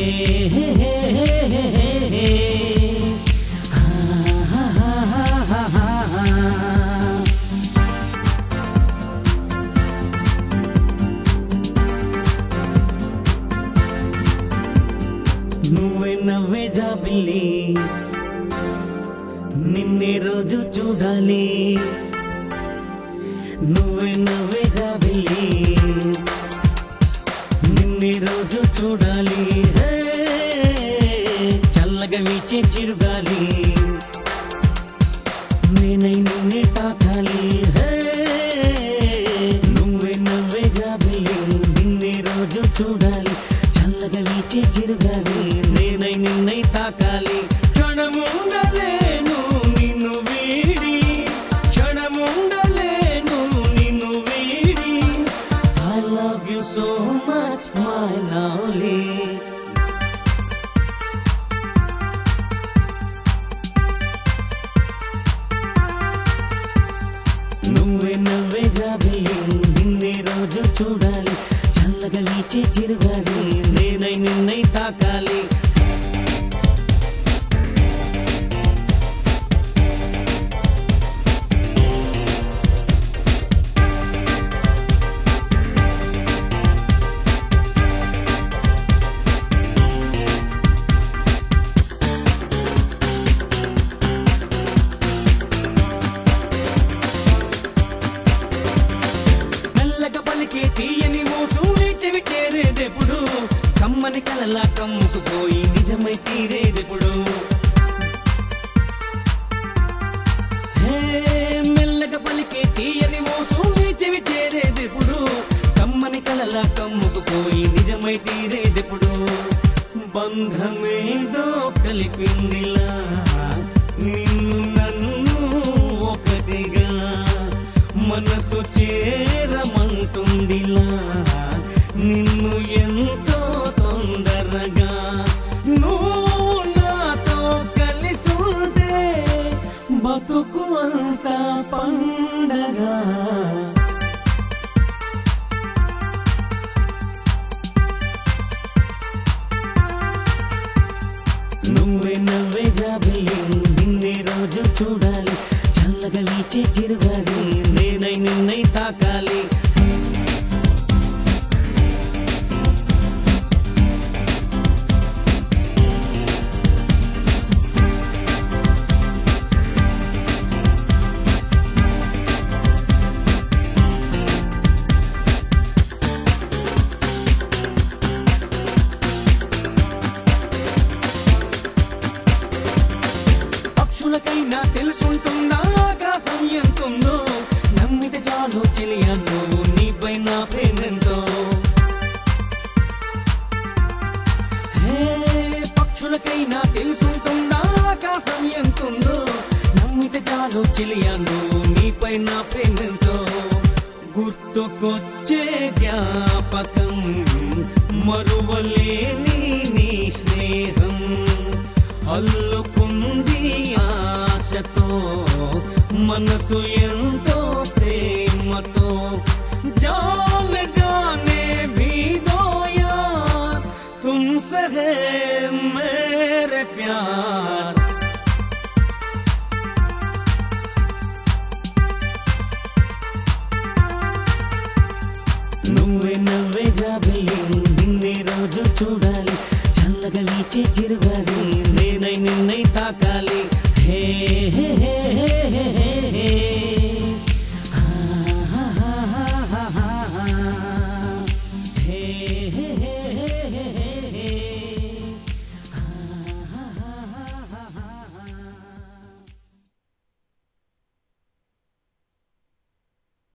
నువ్వే నవ్వే జాబిల్లి నిన్నే రోజు చూడాలి నువ్వే నవ్వే జాబిల్లి నిన్నే రోజు చూడాలి హే, చల్లగా వీచే చిరుగాలి నేనై నిన్నే తాకాలి హే, నువ్వే నవ్వే జాబిల్లి నిన్నే రోజు చూడాలి చల్లగా వీచే చిరుగాలి నేనై నిన్నై తాకాలి క్షణముండలేను నిన్ను వీడి క్షణముండలేను నిన్ను వీడి I love you so much my lovely నువ్వే నవ్వే జాబిలి నిన్నే రోజు చూడాలి చల్లగా వీచే చిరుగాలి నేనై నిన్నై తాకాలి మెల్లగా పలికే తీయని మోసు చెవి చేరేదెప్పుడు కమ్మని కలలా కమ్ముకుపోయి నిజమై తీరేదెప్పుడు హే, మెల్లగా పలికే తీయని మోసు చెవి చేరేదెప్పుడు కమ్మని కలలా కమ్ముకుపోయి నిజమై తీరేదెప్పుడు బంధమేదో కలిపిందిలా నిన్ను నన్ను ఒకటిగా మనసు చేరమంటుందిలా నిన్ను ఎంతో తొందరగా నువ్వు నాతో కలిసుంటే బతుకు అంతా పండగా నువ్వే నవ్వే జాబిలి నిన్నే రోజు చూడాలి చల్లగా వీచే చిరుగాలి నేనై నిన్నై తాకాలి పక్షులకైనా తెలుసుంటుందా ఆకాశం ఎంతుందో నమ్మితే చాలు చెలియా నువ్వు నీపై నా ప్రేమెంతో హే, పక్షులకైనా తెలుసుంటుందా ఆకాశం ఎంతుందో నమ్మితే చాలు చెలియా నువ్వు నీపై నా ప్రేమెంతో గుర్తుకొచ్చే జ్ఞాపకం మరువలేని నీ స్నేహం అల్లుకుంది ఆశతో మనసు ఎంతో ప్రేమతో జాన జానే भी दो यार तुमसे है मेरे प्यार నువ్వే నవ్వే జాబిలి నిన్నే రోజు చూడాలి చల్లగా వీచే చిరుగాలి నేనై నిన్నై తాకాలి